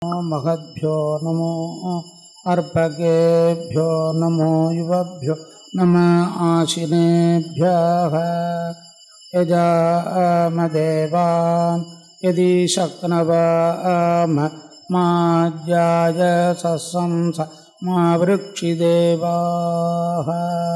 महद्भ्यो नमो अर्पकेभ्यो नमो युवभ्यो नम आशिनेभ्यः यजामदेवान् यदि शक्नवाम माज्याय ससंस मा वृक्षिदेवाः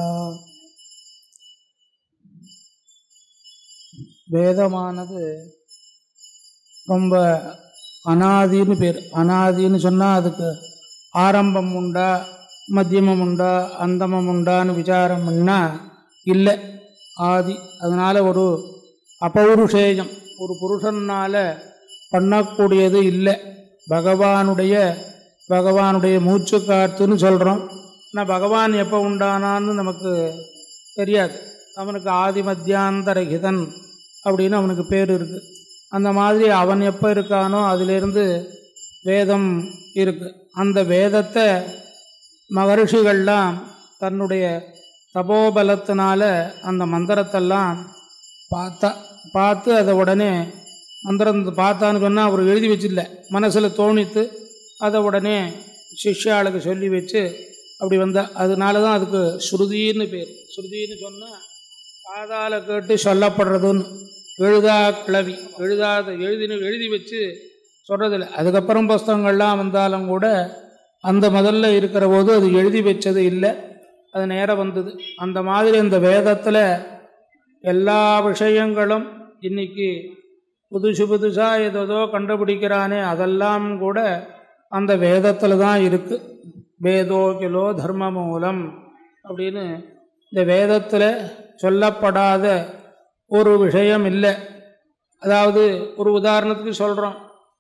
வேதமானது ரொம்ப அனாதின்னு பேர் அனாதின்னு சொன்னால் அதுக்கு ஆரம்பம் உண்டா மத்தியமம் உண்டா அந்தமம் உண்டான்னு விசாரம் பண்ணால் இல்லை ஆதி அதனால் ஒரு அபௌருஷேயம் ஒரு புருஷனால் பண்ணக்கூடியது இல்லை பகவானுடைய பகவானுடைய மூச்சு காத்துன்னு சொல்கிறோம் ஆனால் பகவான் எப்போ உண்டானான்னு நமக்கு தெரியாது அவனுக்கு ஆதி மத்தியாந்தரகிதன் அப்படின்னு அவனுக்கு பேர் இருக்குது அந்த மாதிரி அவன் எப்போ இருக்கானோ அதிலிருந்து வேதம் இருக்குது அந்த வேதத்தை மகர்ஷிகள்லாம் தன்னுடைய தபோபலத்தினால அந்த மந்திரத்தெல்லாம் பார்த்தா பார்த்து அதை உடனே மந்திரம் பார்த்தான்னு சொன்னால் அவர் எழுதி வச்சில்ல மனசில் தோணித்து அதை உடனே சிஷ்யாளுக்கு சொல்லி வச்சு அப்படி வந்தா அதனால தான் அதுக்கு ஸ்ருதின்னு பேர் ஸ்ருதின்னு சொன்னால் காதால கேட்டு சொல்லப்படுறதுன்னு எழுதா கிளவி எழுதாத எழுதினு எழுதி வச்சு சொல்கிறதில்ல அதுக்கப்புறம் புஸ்தகங்கள்லாம் வந்தாலும் கூட அந்த முதல்ல இருக்கிற போது அது எழுதி வச்சது இல்லை அது நேரம் வந்தது அந்த மாதிரி அந்த வேதத்தில் எல்லா விஷயங்களும் இன்னைக்கு புதுசு புதுசாக ஏதோ கண்டுபிடிக்கிறானே அதெல்லாம் கூட அந்த வேதத்தில் தான் இருக்குது வேதோ கிலோ தர்ம மூலம் அப்படின்னு இந்த வேதத்தில் சொல்லப்படாத ஒரு விஷயம் இல்லை அதாவது ஒரு உதாரணத்துக்கு சொல்கிறோம்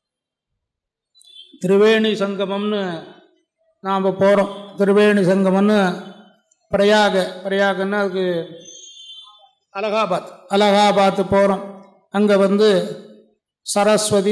திரிவேணி சங்கமம்னு நாம் போகிறோம் திரிவேணி சங்கமம்னு பிரயாக பிரயாகன்னா அதுக்கு அலகாபாத் அலகாபாத் போகிறோம் அங்கே வந்து சரஸ்வதி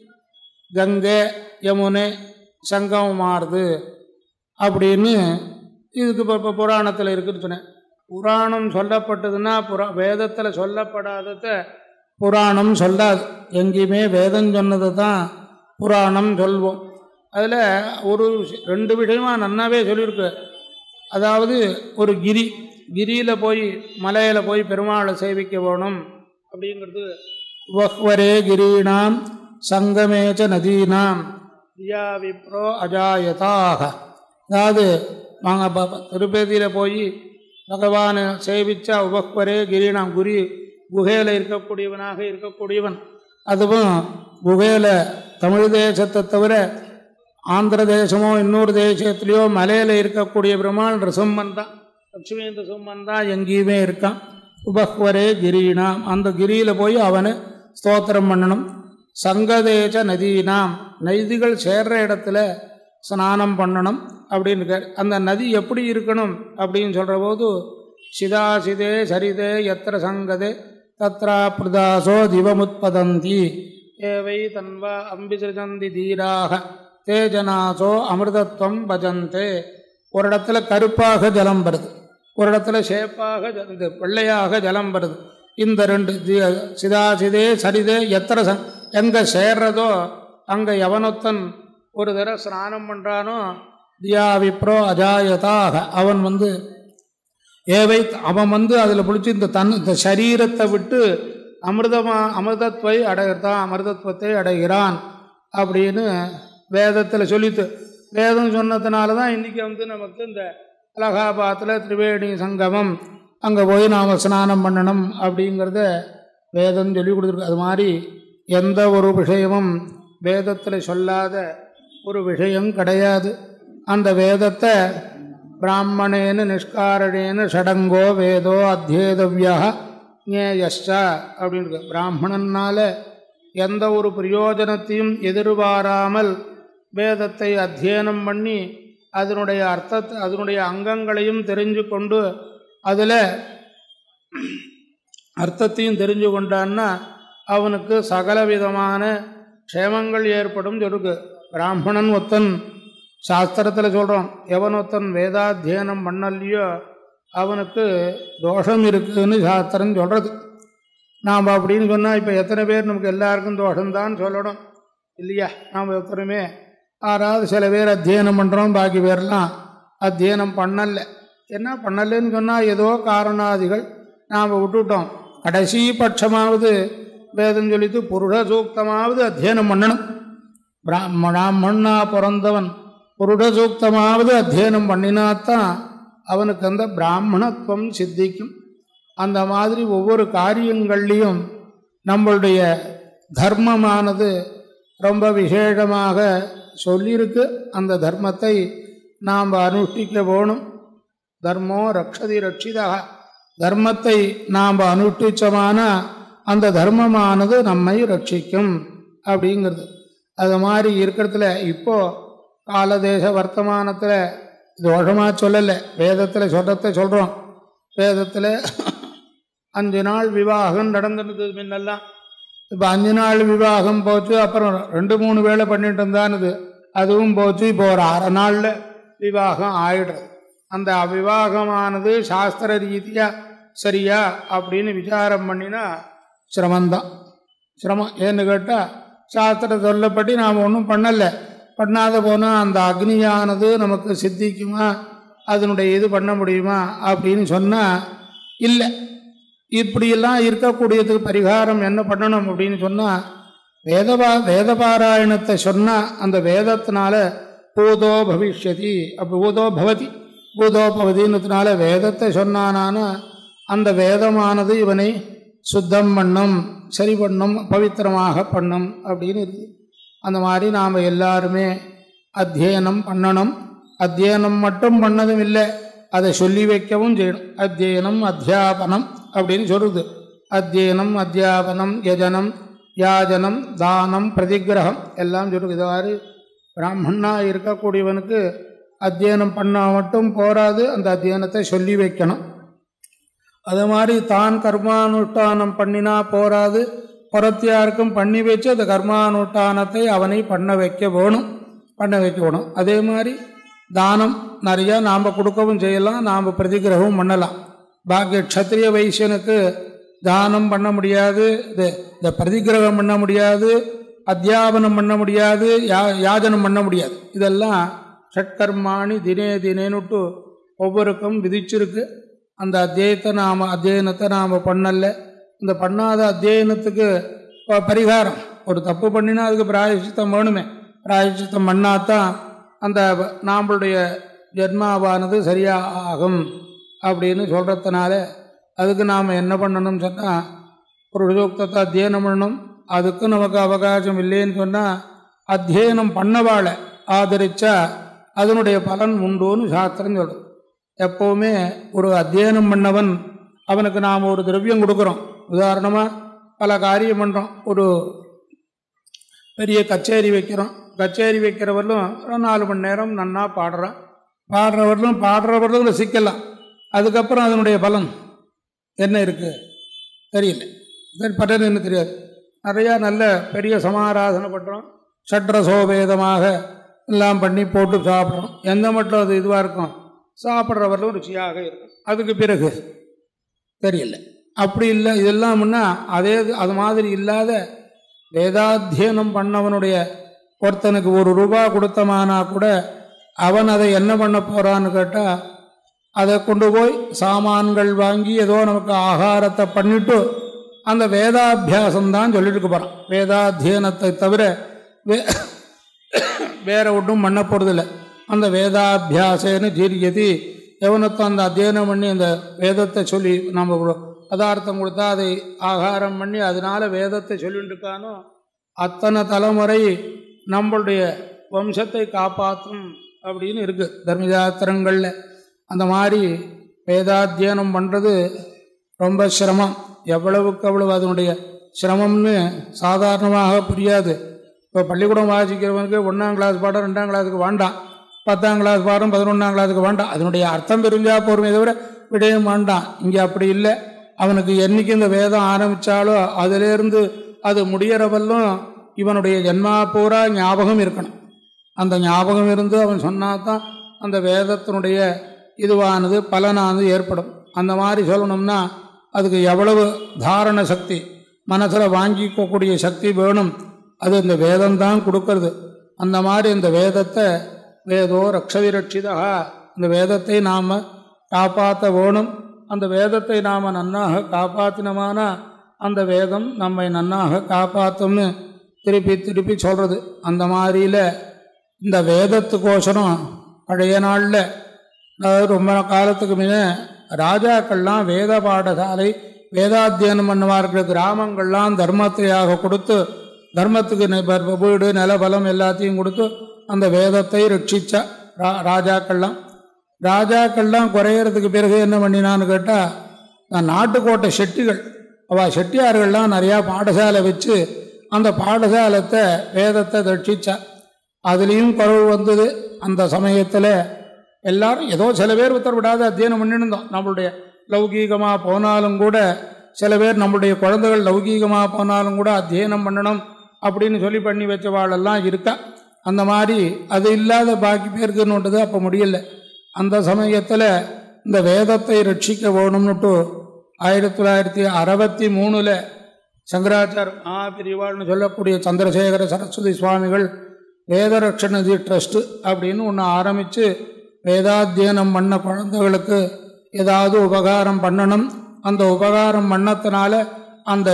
கங்கை யமுனை சங்கமம் மாறுது அப்படின்னு இதுக்கு இப்போ இப்போ புராணத்தில் இருக்குன்னு சொன்னேன் புராணம் சொல்லப்பட்டதுன்னா புரா வேதத்தில் சொல்லப்படாதத புராணம் சொல்லாது எங்கேயுமே வேதம் சொன்னதை தான் புராணம் சொல்வோம் அதில் ஒரு ரெண்டு விஷயமாக நன்னாவே சொல்லியிருக்கு அதாவது ஒரு கிரி கிரியில் போய் மலையில் போய் பெருமாளை சேவிக்க போகணும் அப்படிங்கிறது வஹ்வரே கிரீணாம் சங்கமேச்ச நதீனாம் தியா விப்ரோ அஜாயதாக அதாவது வாங்க பாப்பா திருப்பதியில் போய் பகவானை சேவிச்சா உபக்வரே கிரீணாம் குரி குகையில் இருக்கக்கூடியவனாக இருக்கக்கூடியவன் அதுவும் குகையில் தமிழ் தேசத்தை தவிர ஆந்திர தேசமோ இன்னொரு தேசத்துலேயோ மலையில் இருக்கக்கூடிய பெருமாள் ரிசம்மன் தான் லட்சுமி ரிசம்மன் தான் எங்கேயுமே இருக்கான் உபஹ்வரே கிரீணாம் அந்த கிரியில் போய் அவனை ஸ்தோத்திரம் பண்ணணும் சங்கதேச நதீனாம் நதிகள் சேர்ற இடத்துல ஸ்நானம் பண்ணணும் அப்படின்னு இருக்கார் அந்த நதி எப்படி இருக்கணும் அப்படின்னு சொல்கிற போது சிதாசிதே சரிதே எத்திர சங்கதே தத்ரா பிரதாசோ திவமுத்பதந்தி ஏவை தன்வா அம்பிசிருஜந்தி தீராக தேஜனாசோ அமிர்தத்வம் பஜந்தே ஒரு இடத்துல கருப்பாக ஜலம் வருது ஒரு இடத்துல ஷேப்பாக ஜ- இது வெள்ளையாக ஜலம் வருது இந்த ரெண்டு தி- சிதாசிதே சரிதே எத்தனை சங் எங்கே சேர்றதோ அங்கே எவனொத்தன் ஒரு தடவை ஸ்நானம் பண்ணுறானோ தியா விப்ரோ அஜாயதாக அவன் வந்து ஏவை அவன் வந்து அதில் பிடிச்சி இந்த தன் இந்த சரீரத்தை விட்டு அமிர்தமா அமிர்தத்வை அடைகிறான் அமிர்தத்வத்தை அடைகிறான் அப்படின்னு வேதத்தில் சொல்லித்து வேதம் சொன்னதுனால தான் இன்றைக்கி வந்து நமக்கு இந்த அலகாபாத்தில் திரிவேணி சங்கமம் அங்கே போய் நாம் ஸ்நானம் பண்ணணும் அப்படிங்கிறத வேதம் சொல்லி கொடுத்துருக்கு அது மாதிரி எந்த ஒரு விஷயமும் வேதத்தில் சொல்லாத ஒரு விஷயம் கிடையாது அந்த வேதத்தை பிராமணேன நிஷ்காரணேன ஷடங்கோ வேதோ அத்தியேதவியா ஞேயஷ்டா அப்படின்னு இருக்கு பிராமணனால எந்த ஒரு பிரயோஜனத்தையும் எதிர்பாராமல் வேதத்தை அத்தியனம் பண்ணி அதனுடைய அர்த்தத்தை அதனுடைய அங்கங்களையும் தெரிஞ்சு கொண்டு அதில் அர்த்தத்தையும் தெரிஞ்சு கொண்டான்னா அவனுக்கு சகல விதமான க்ஷேமங்கள் ஏற்படும் சொல்லுக்கு பிராமணன் ஒத்தன் சாஸ்திரத்தில் சொல்கிறோம் எவன் ஒருத்தன் வேதாத்தியனம் பண்ணலையோ அவனுக்கு தோஷம் இருக்குதுன்னு சாஸ்திரம் சொல்கிறது நாம் அப்படின்னு சொன்னால் இப்போ எத்தனை பேர் நமக்கு எல்லாருக்கும் தோஷம்தான் சொல்லணும் இல்லையா நாம் ஒருத்தருமே ஆறாவது சில பேர் அத்தியனம் பண்ணுறோம் பாக்கி பேர்லாம் அத்தியனம் பண்ணல என்ன பண்ணலன்னு சொன்னால் ஏதோ காரணாதிகள் நாம் விட்டுட்டோம் கடைசி பட்சமாவது வேதம் சொல்லித்து புருஷ சூக்தமாவது அத்தியனம் பண்ணணும் பிராமணா பிறந்தவன் புருட சூக்தமாவது அத்தியனம் பண்ணினாத்தான் அவனுக்கு அந்த பிராமணத்துவம் சித்திக்கும் அந்த மாதிரி ஒவ்வொரு காரியங்கள்லேயும் நம்மளுடைய தர்மமானது ரொம்ப விசேஷமாக சொல்லியிருக்கு அந்த தர்மத்தை நாம் அனுஷ்டிக்க வேணும் தர்மோ ரக்ஷதி ரட்சிதா தர்மத்தை நாம் அனுஷ்டிச்சமான அந்த தர்மமானது நம்மை ரட்சிக்கும் அப்படிங்கிறது அது மாதிரி இருக்கிறதுல இப்போது காலதேச வர்த்தமானத்தில் தோஷமாக சொல்லலை வேதத்தில் சொல்கிறத சொல்கிறோம் வேதத்தில் அஞ்சு நாள் விவாகம் நடந்துருந்தது முன்னெல்லாம் இப்போ அஞ்சு நாள் விவாகம் போச்சு அப்புறம் ரெண்டு மூணு வேளை பண்ணிட்டு இருந்தானுது அதுவும் போச்சு இப்போ ஒரு அரை நாளில் விவாகம் ஆயிடுறது அந்த விவாகமானது சாஸ்திர ரீதியாக சரியா அப்படின்னு விசாரம் பண்ணினா சிரமந்தான் சிரமம் ஏன்னு கேட்டால் சாஸ்திர சொல்லப்படி நாம் ஒன்றும் பண்ணலை பண்ணாத போனால் அந்த அக்னியானது நமக்கு சித்திக்குமா அதனுடைய இது பண்ண முடியுமா அப்படின்னு சொன்னால் இல்லை இப்படியெல்லாம் இருக்கக்கூடியதுக்கு பரிகாரம் என்ன பண்ணணும் அப்படின்னு சொன்னால் வேதபா வேதபாராயணத்தை சொன்னால் அந்த வேதத்தினால பூதோ பவிஷ்யதி அப்போ பூதோ பவதி பூதோ பவதினத்தினால வேதத்தை சொன்னானானா அந்த வேதமானது இவனை சுத்தம் பண்ணும் சரி பண்ணும் பவித்திரமாக பண்ணும் அப்படின்னு இருக்குது அந்த மாதிரி நாம் எல்லாருமே அத்தியனம் பண்ணணும் அத்தியனம் மட்டும் பண்ணதும் இல்லை அதை சொல்லி வைக்கவும் செய்யணும் அத்தியனம் அத்தியாபனம் அப்படின்னு சொல்லுது அத்தியனம் அத்தியாபனம் யஜனம் யாஜனம் தானம் பிரதிகிரகம் எல்லாம் சொல்லுது இது மாதிரி பிராமணா இருக்கக்கூடியவனுக்கு அத்தியனம் பண்ணால் மட்டும் போராது அந்த அத்தியனத்தை சொல்லி வைக்கணும் அது மாதிரி தான் கர்மானுஷ்டானம் பண்ணினா போராது புறத்தியாருக்கும் பண்ணி வச்சு அந்த கர்மானுஷ்டானத்தை அவனை பண்ண வைக்க வேணும் பண்ண வைக்க வேணும் அதே மாதிரி தானம் நிறையா நாம் கொடுக்கவும் செய்யலாம் நாம் பிரதிகிரகமும் பண்ணலாம் பாக்கிய க்ஷத்திரிய வைசியனுக்கு தானம் பண்ண முடியாது இது இந்த பிரதிகிரகம் பண்ண முடியாது அத்தியாபனம் பண்ண முடியாது யா யாஜனம் பண்ண முடியாது இதெல்லாம் ஷட்கர்மாணி தினே தினேனுட்டு ஒவ்வொருக்கும் விதிச்சிருக்கு அந்த அத்தியத்தை நாம் அத்தியனத்தை நாம் பண்ணல இந்த பண்ணாத அத்தியனத்துக்கு ப- பரிகாரம் ஒரு தப்பு பண்ணினா அதுக்கு பிராயசித்தம் வேணுமே பிராயசித்தம் பண்ணாதான் அந்த நாம்பளுடைய ஜென்மாவானது சரியாக ஆகும் அப்படின்னு சொல்கிறதுனால அதுக்கு நாம் என்ன பண்ணணும்னு சொன்னால் புருஷோக்தத்தை அத்தியனம் பண்ணணும் அதுக்கு நமக்கு அவகாசம் இல்லைன்னு சொன்னால் அத்தியனம் பண்ணவாளை ஆதரிச்சா அதனுடைய பலன் உண்டுன்னு சாஸ்திரம் சொல்லும் எப்போவுமே ஒரு அத்தியனம் பண்ணவன் அவனுக்கு நாம் ஒரு திரவியம் கொடுக்குறோம் உதாரணமாக பல காரியம் பண்ணுறோம் ஒரு பெரிய கச்சேரி வைக்கிறோம் கச்சேரி வைக்கிறவர்களும் ஒரு நாலு மணி நேரம் நன்னா பாடுறான் பாடுறவர்களும் பாடுறவர்களும் ரசிக்கலாம் அதுக்கப்புறம் அதனுடைய பலன் என்ன இருக்குது தெரியல சரி பட்டன் என்ன தெரியாது நிறையா நல்ல பெரிய சமாராதனை பண்ணுறோம் சட்ரசோபேதமாக எல்லாம் பண்ணி போட்டு சாப்பிட்றோம் எந்த மட்டும் அது இதுவாக இருக்கும் சாப்பிட்றவர்களும் ருச்சியாக இருக்கும் அதுக்கு பிறகு தெரியல அப்படி இல்லை இதெல்லாம் முன்னா அதே அது மாதிரி இல்லாத வேதாத்தியனம் பண்ணவனுடைய ஒருத்தனுக்கு ஒரு ரூபா கொடுத்தமானா கூட அவன் அதை என்ன பண்ண போகிறான்னு கேட்டால் அதை கொண்டு போய் சாமான்கள் வாங்கி ஏதோ நமக்கு ஆகாரத்தை பண்ணிட்டு அந்த வேதாபியாசம் தான் சொல்லிட்டு போகிறான் வேதாத்தியனத்தை தவிர வே வேற ஒன்றும் பண்ண போகிறதில்ல அந்த வேதாபியாசேன்னு ஜீரியதி எவனுக்கும் அந்த அத்தியனம் பண்ணி அந்த வேதத்தை சொல்லி நம்ம ஒரு பதார்த்தம் கொடுத்தா அதை ஆகாரம் பண்ணி அதனால வேதத்தை சொல்லிட்டு இருக்கானோ அத்தனை தலைமுறை நம்மளுடைய வம்சத்தை காப்பாற்றும் அப்படின்னு இருக்குது தர்மசாஸ்திரங்களில் அந்த மாதிரி வேதாத்தியனம் பண்ணுறது ரொம்ப சிரமம் எவ்வளவுக்கு எவ்வளவு அதனுடைய சிரமம்னு சாதாரணமாக புரியாது இப்போ பள்ளிக்கூடம் வாசிக்கிறவனுக்கு ஒன்றாம் கிளாஸ் பாடம் ரெண்டாம் கிளாஸுக்கு வேண்டாம் பத்தாம் கிளாஸ் பாடம் பதினொன்றாம் கிளாஸுக்கு வேண்டாம் அதனுடைய அர்த்தம் தெரிஞ்சா போருமே தவிர விடவும் வேண்டாம் இங்கே அப்படி இல்லை அவனுக்கு என்னைக்கு இந்த வேதம் ஆரம்பித்தாலோ அதிலேருந்து அது முடியறவல்லும் இவனுடைய ஜென்மா பூரா ஞாபகம் இருக்கணும் அந்த ஞாபகம் இருந்து அவன் சொன்னால் தான் அந்த வேதத்தினுடைய இதுவானது பலனானது ஏற்படும் அந்த மாதிரி சொல்லணும்னா அதுக்கு எவ்வளவு தாரண சக்தி மனசில் வாங்கிக்கக்கூடிய சக்தி வேணும் அது இந்த வேதம் தான் கொடுக்கறது அந்த மாதிரி இந்த வேதத்தை வேதோ ரக்ஷவிரட்சிதா இந்த வேதத்தை நாம் காப்பாற்ற வேணும் அந்த வேதத்தை நாம் நன்னாக காப்பாற்றினோமானா அந்த வேதம் நம்மை நன்னாக காப்பாற்றும்னு திருப்பி திருப்பி சொல்கிறது அந்த மாதிரியில் இந்த வேதத்துக்கோசரம் பழைய நாளில் அதாவது ரொம்ப காலத்துக்கு முன்ன ராஜாக்கள்லாம் வேத பாடசாலை வேதாத்தியனம் பண்ணுவார்கள் கிராமங்கள்லாம் தர்மத்தையாக கொடுத்து தர்மத்துக்கு நெ- ப- வீடு நிலபலம் எல்லாத்தையும் கொடுத்து அந்த வேதத்தை ரட்சிச்ச ரா ராஜாக்கள்லாம் ராஜாக்கள்லாம் குறையிறதுக்கு பிறகு என்ன பண்ணினான்னு கேட்டால் நான் நாட்டுக்கோட்டை செட்டிகள் அவள் செட்டியார்கள்லாம் நிறையா பாடசாலை வச்சு அந்த பாடசாலத்தை வேதத்தை ரட்சிச்சா அதுலேயும் குறவு வந்தது அந்த சமயத்தில் எல்லாரும் ஏதோ சில பேர் உத்தரவிடாத அத்தியனம் பண்ணிருந்தோம் நம்மளுடைய லௌகீகமாக போனாலும் கூட சில பேர் நம்மளுடைய குழந்தைகள் லௌகீகமாக போனாலும் கூட அத்தியனம் பண்ணணும் அப்படின்னு சொல்லி பண்ணி வச்சவாளெல்லாம் இருக்கா அந்த மாதிரி அது இல்லாத பாக்கி பேருக்குன்னுட்டது அப்போ முடியல அந்த சமயத்தில் இந்த வேதத்தை ரட்சிக்க வேணும்னுட்டு ஆயிரத்தி தொள்ளாயிரத்தி அறுபத்தி மூணில் சங்கராச்சார் மகாபிரிவாள்னு சொல்லக்கூடிய சந்திரசேகர சரஸ்வதி சுவாமிகள் வேதரட்சணதி ட்ரஸ்ட்டு அப்படின்னு ஒன்று ஆரம்பித்து வேதாத்தியனம் பண்ண குழந்தைகளுக்கு ஏதாவது உபகாரம் பண்ணணும் அந்த உபகாரம் பண்ணத்தினால அந்த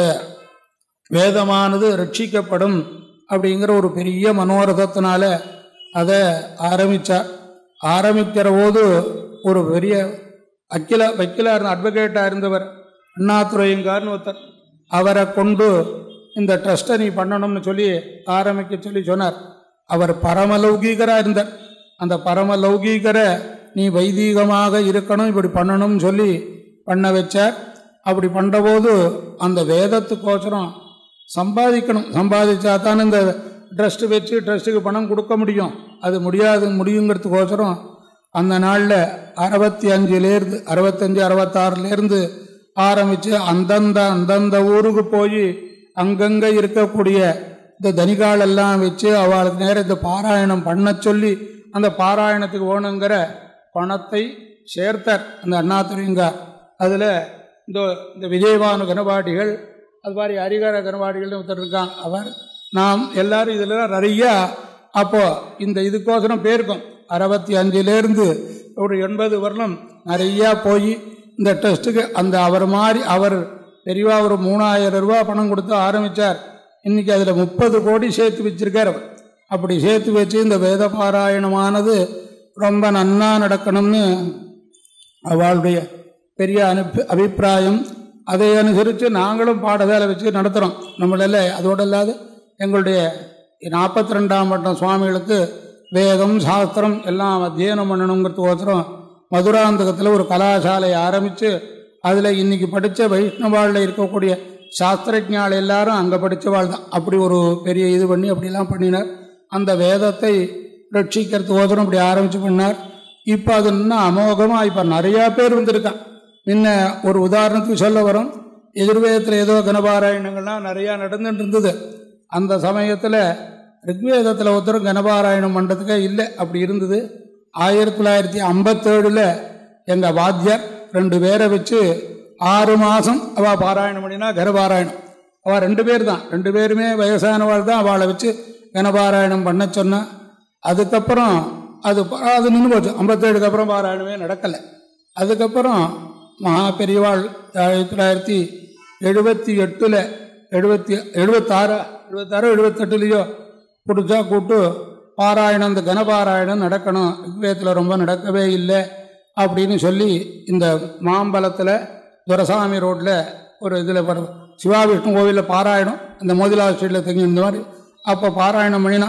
வேதமானது ரட்சிக்கப்படும் அப்படிங்கிற ஒரு பெரிய மனோரதத்தினால அதை ஆரம்பித்தார் ஆரம்பிக்கிற போது ஒரு பெரிய அக்கில வக்கீலாக இருந்த அட்வொகேட்டாக இருந்தவர் அண்ணாதுரையங்கார்னு ஒருத்தர் அவரை கொண்டு இந்த ட்ரஸ்ட்டை நீ பண்ணணும்னு சொல்லி ஆரம்பிக்க சொல்லி சொன்னார் அவர் பரமலௌகீகராக இருந்தார் அந்த பரமலௌகீகரை நீ வைதீகமாக இருக்கணும் இப்படி பண்ணணும்னு சொல்லி பண்ண வச்சார் அப்படி பண்ணுறபோது அந்த வேதத்துக்கோசரம் சம்பாதிக்கணும் சம்பாதிச்சா தானே இந்த ட்ரஸ்ட்டு வச்சு ட்ரஸ்ட்டுக்கு பணம் கொடுக்க முடியும் அது முடியாது முடியுங்கிறதுக்கோசரம் அந்த நாளில் அறுபத்தி அஞ்சுலேருந்து அறுபத்தஞ்சு அறுபத்தாறுலேருந்து ஆரம்பித்து அந்தந்த அந்தந்த ஊருக்கு போய் அங்கங்கே இருக்கக்கூடிய இந்த தனிகாலெல்லாம் வச்சு அவளுக்கு நேரம் இந்த பாராயணம் பண்ண சொல்லி அந்த பாராயணத்துக்கு வேணுங்கிற பணத்தை சேர்த்தார் அந்த அண்ணாதுரைங்கார் அதில் இந்த இந்த விஜயபானு கனபாடிகள் அது மாதிரி ஹரிகர கனபாடிகள்னு ஒருத்தர் இருக்கான் அவர் நாம் எல்லாரும் இதில் நிறையா அப்போது இந்த இதுக்கோசரம் போயிருக்கோம் அறுபத்தி அஞ்சுலேருந்து ஒரு எண்பது வருடம் நிறையா போய் இந்த டெஸ்ட்டுக்கு அந்த அவர் மாதிரி அவர் பெரியவா ஒரு மூணாயிரம் ரூபா பணம் கொடுத்து ஆரம்பித்தார் இன்றைக்கி அதில் முப்பது கோடி சேர்த்து வச்சிருக்கார் அவர் அப்படி சேர்த்து வச்சு இந்த வேத பாராயணமானது ரொம்ப நன்னா நடக்கணும்னு அவளுடைய பெரிய அனுப்பி அபிப்பிராயம் அதை அனுசரித்து நாங்களும் பாடசாலை வச்சு நடத்துகிறோம் நம்மளால அதோடு இல்லாத எங்களுடைய நாற்பத்தி ரெண்டாம் பட்டம் சுவாமிகளுக்கு வேதம் சாஸ்திரம் எல்லாம் அத்தியனம் பண்ணணுங்கிறதுக்கோசரம் மதுராந்தகத்தில் ஒரு கலாசாலை ஆரம்பித்து அதில் இன்னைக்கு படித்த வைஷ்ணவாளில் இருக்கக்கூடிய சாஸ்திரஜாள் எல்லாரும் அங்கே படித்தவாள் தான் அப்படி ஒரு பெரிய இது பண்ணி அப்படிலாம் பண்ணினார் அந்த வேதத்தை ரட்சிக்கிறதுக்கோசரம் அப்படி ஆரம்பித்து பண்ணார் இப்போ அது இன்னும் அமோகமாக இப்போ நிறையா பேர் வந்திருக்கான் முன்ன ஒரு உதாரணத்துக்கு சொல்ல வரோம் எதிர்வேதத்தில் ஏதோ கனபாராயணங்கள்லாம் நிறையா நடந்துட்டு இருந்தது அந்த சமயத்தில் ரிக்வேதத்தில் ஒருத்தரும் கனபாராயணம் பண்ணுறதுக்கே இல்லை அப்படி இருந்தது ஆயிரத்தி தொள்ளாயிரத்தி ஐம்பத்தேழில் எங்கள் வாத்தியார் ரெண்டு பேரை வச்சு ஆறு மாதம் அவள் பாராயணம் பண்ணினா கனபாராயணம் அவள் ரெண்டு பேர் தான் ரெண்டு பேருமே வயசானவாள் தான் அவளை வச்சு கனபாராயணம் பண்ண சொன்னா அதுக்கப்புறம் அது ப- அது நின்று போச்சு ஐம்பத்தேழுக்கு அப்புறம் பாராயணமே நடக்கலை அதுக்கப்புறம் மகா பெரியவாள் ஆயிரத்தி தொள்ளாயிரத்தி எழுபத்தி எட்டில் எழுபத்தி எழுபத்தாறு எழுபத்தாறு எழுபத்தெட்டுலேயோ பிடிச்சா கூட்டு பாராயணம் இந்த கனபாராயணம் நடக்கணும் ரிக்வேதத்தில் ரொம்ப நடக்கவே இல்லை அப்படின்னு சொல்லி இந்த மாம்பலத்தில் துரசாமி ரோட்டில் ஒரு இதில் சிவா விஷ்ணு கோவிலில் பாராயணம் இந்த மோதிலா ஸ்ட்ரீட்டில் தங்கி இந்த மாதிரி அப்போ பாராயணம் பண்ணினா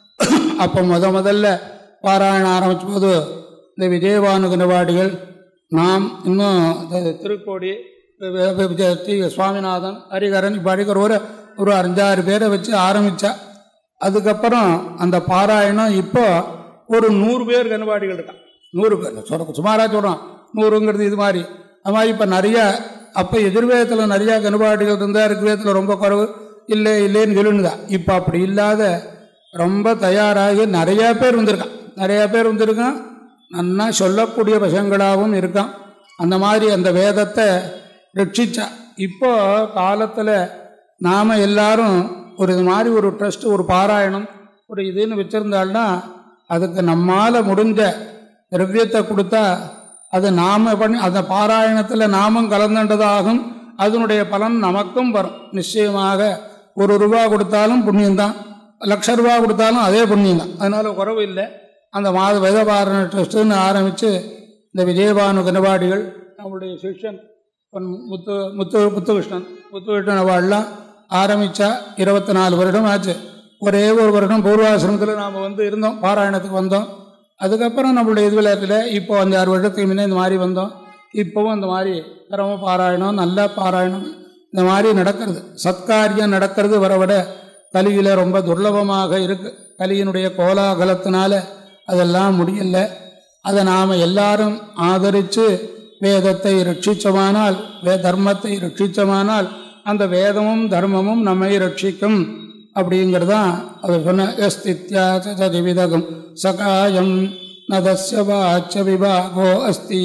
அப்போ முத முதல்ல பாராயணம் ஆரம்பித்த போது இந்த விஜயபானு கனவாடிகள் நாம் இன்னும் இந்த திருக்கோடி வி- வி- விஜய- டி சுவாமிநாதன் ஹரிகரன் இப்போ அடிக்கிற ஒரு ஒரு அஞ்சாறு பேரை வச்சு ஆரம்பித்தா அதுக்கப்புறம் அந்த பாராயணம் இப்போ ஒரு நூறு பேர் கனவாடிகள் இருக்கான் நூறு பேர் சொல்ல சுமாராக சொல்கிறோம் நூறுங்கிறது இது மாதிரி அது மாதிரி இப்போ நிறைய அப்போ எதிர்வேதத்தில் நிறையா கனபாடிகள் இருந்தால் ரிக்வேதத்தில் ரொம்ப குறைவு இல்லை இல்லைன்னு சொல்லிருந்தா இப்போ அப்படி இல்லாத ரொம்ப தயாராகி நிறையா பேர் வந்திருக்கான் நிறையா பேர் வந்திருக்கான் நன்னா சொல்லக்கூடிய விஷயங்களாகவும் இருக்கான் அந்த மாதிரி அந்த வேதத்தை ரட்சிச்சா இப்போ காலத்தில் நாம் எல்லாரும் ஒரு இது மாதிரி ஒரு ட்ரஸ்ட் ஒரு பாராயணம் ஒரு இதுன்னு வச்சுருந்தாள்னா அதுக்கு நம்மால் முடிஞ்ச திரவியத்தை கொடுத்தா அது நாம பண்ணி அந்த பாராயணத்தில் நாமும் கலந்துன்றதாகும் அதனுடைய பலன் நமக்கும் வரும் நிச்சயமாக ஒரு ரூபா கொடுத்தாலும் புண்ணியம்தான் லட்ச ரூபா கொடுத்தாலும் அதே புண்ணியம்தான் அதனால குறவு இல்லை அந்த மாத வேதபாரண ட்ரஸ்ட்டுன்னு ஆரம்பித்து இந்த விஜயபானு கனவாடிகள் நம்முடைய சிஷ்யன் பொன் முத்து முத்து முத்துகிருஷ்ணன் முத்துகிருஷ்ணன் அவாள்லாம் ஆரம்பித்தா இருபத்தி நாலு வருடம் ஆச்சு ஒரே ஒரு வருடம் பூர்வாசிரமத்தில் நாம் வந்து இருந்தோம் பாராயணத்துக்கு வந்தோம் அதுக்கப்புறம் நம்மளுடைய இது விளையாட்டில் இப்போ அஞ்சு ஆறு வருடத்துக்கு முன்னே இந்த மாதிரி வந்தோம் இப்போவும் இந்த மாதிரி கிரம பாராயணம் நல்ல பாராயணம் இந்த மாதிரி நடக்கிறது சத்காரியம் நடக்கிறது வர விட கலியில் ரொம்ப துர்லபமாக இருக்கு கலியினுடைய கோலாகலத்தினால அதெல்லாம் முடியல அதை நாம் எல்லாரும் ஆதரித்து வேதத்தை ரட்சித்தமானால் வே தர்மத்தை ரட்சித்தமானால் அந்த வேதமும் தர்மமும் நம்மை ரட்சிக்கும் அப்படிங்கிறதான் அது சொன்ன எஸ்தித்யாச்சதிவிதகம் சகாயம் நதஸ்ய வாச்ச விபாகோ அஸ்தி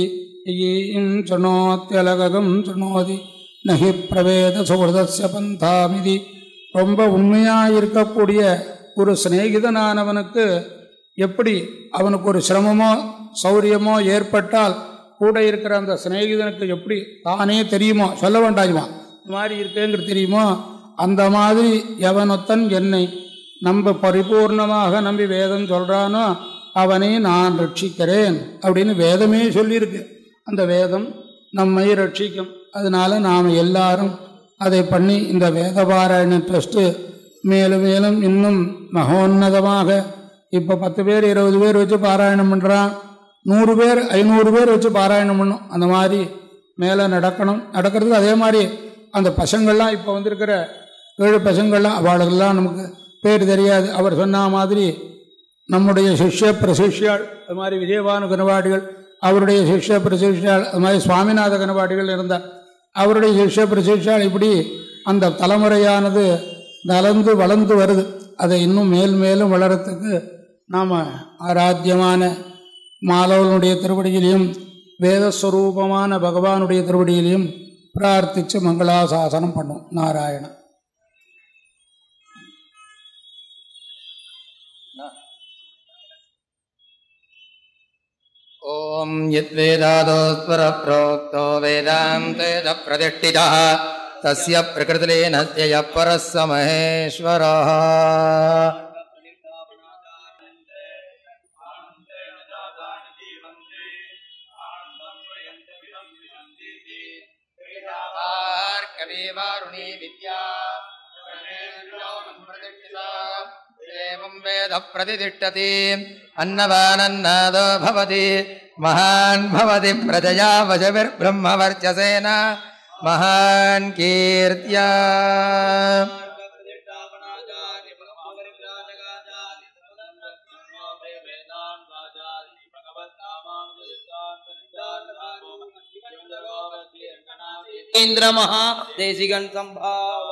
ஈம் சுணோத்தியலகம் சுணோதி நகி பிரவேத சுகிருதஸ்ய பந்தாமிதி ரொம்ப உண்மையாக இருக்கக்கூடிய ஒரு சிநேகிதனானவனுக்கு எப்படி அவனுக்கு ஒரு சிரமமோ சௌரியமோ ஏற்பட்டால் கூட இருக்கிற அந்த சிநேகிதனுக்கு எப்படி தானே தெரியுமோ சொல்ல வேண்டாயுமா இந்த மாதிரி இருக்கேங்கிறது தெரியுமோ அந்த மாதிரி எவனொத்தன் என்னை நம்ப பரிபூர்ணமாக நம்பி வேதம் சொல்கிறானோ அவனை நான் ரட்சிக்கிறேன் அப்படின்னு வேதமே சொல்லியிருக்கு அந்த வேதம் நம்மை ரட்சிக்கும் அதனால நாம் எல்லாரும் அதை பண்ணி இந்த வேதபாராயண ட்ரஸ்ட்டு மேலும் மேலும் இன்னும் மகோன்னதமாக இப்போ பத்து பேர் இருபது பேர் வச்சு பாராயணம் பண்ணுறான் நூறு பேர் ஐநூறு பேர் வச்சு பாராயணம் பண்ணும் அந்த மாதிரி மேலே நடக்கணும் நடக்கிறதுக்கு அதே மாதிரி அந்த பசங்கள்லாம் இப்போ வந்திருக்கிற ஏழு பசங்கள்லாம் அவளுக்கெல்லாம் நமக்கு பேர் தெரியாது அவர் சொன்ன மாதிரி நம்முடைய சிஷ்ய பிரசிஷ்யாள் அது மாதிரி விஜயபானு கனவாடிகள் அவருடைய சிஷ்ய பிரசிஷ்யாள் அது மாதிரி சுவாமிநாத கனவாடிகள் இருந்தார் அவருடைய சிஷ்ய பிரசிஷ்யாள் இப்படி அந்த தலைமுறையானது நலந்து வளர்ந்து வருது அதை இன்னும் மேல் மேலும் வளரத்துக்கு நாம் ஆராத்தியமான மாலவனுடைய திருவடியிலையும் வேதஸ்வரூபமான பகவானுடைய திருவடியிலையும் பிரார்த்தித்து மங்களாசாசனம் பண்ணும் நாராயணன் ॐ यद्वेदादोस्वरप्रोक्तो वेदान्ते च प्रतिष्ठितः तस्य प्रकृतिलेन यः परः स महेश्वरः कविवारुणी विद्या एवं वेद प्रतिष्ठति अन्नवानन्नादो भवति महान् भवति प्रजया वशभिर्ब्रह्मवर्चसेन महान् कीर्त्या इन्द्र महादेशिगण संभाव